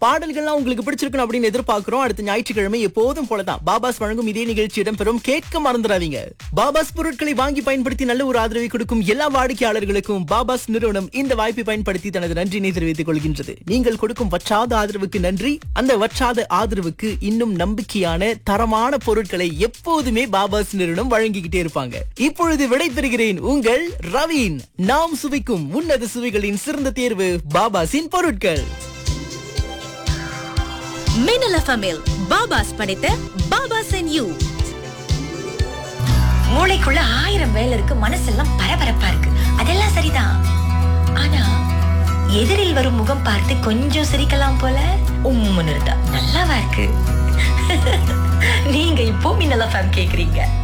பாடல்கள்லாம் உங்களுக்கு பிடிச்சிருக்கணும் அப்படின்னு எதிர்பார்க்கிறோம் அடுத்த ஞாயிற்றுக்கிழமை எப்போதும் போலதான் பாபாஸ் வழங்கும் இதே நிகழ்ச்சி இடம்பெறும் கேட்க மறந்துடாதீங்க பாபாஸ் பொருட்களை வாங்கி பயன்படுத்தி நல்ல ஒரு ஆதரவை கொடுக்கும் எல்லா வாடிக்கையாளர்களுக்கும் பாபாஸ் நிறுவனம் இந்த வாய்ப்பை பயன்படுத்தி தனது நன்றினை தெரிவித்துக் கொள்கின்றது நீங்கள் கொடுக்கும் வற்றாத ஆதரவுக்கு நன்றி அந்த வற்றாத ஆதரவுக்கு இன்னும் நம்பிக்கையான தரமான பொருட்களை எப்போதுமே பாபாஸ் நிறுவனம் வழங்கிக்கிட்டே இருப்பாங்க இப்பொழுது விடை பெறுகிறேன் உங்கள் ரவீன் நாம் சுவைக்கும் உன்னத சுவைகளின் சிறந்த தேர்வு பாபாஸின் பொருட்கள் மின்னல் எஃப்எம்மில் பாபாஸ் படைத்த பாபாஸ் அண்ட் யூ மூளைக்குள்ள ஆயிரம் வேலை இருக்கு மனசெல்லாம் பரபரப்பா இருக்கு அதெல்லாம் சரிதான் ஆனா எதிரில் வரும் முகம் பார்த்து கொஞ்சம் சிரிக்கலாம் போல உம்முன்னு இருந்தா நல்லாவா இருக்கு நீங்க இப்போ மின்னலா ஃபேம் கேக்குறீங்க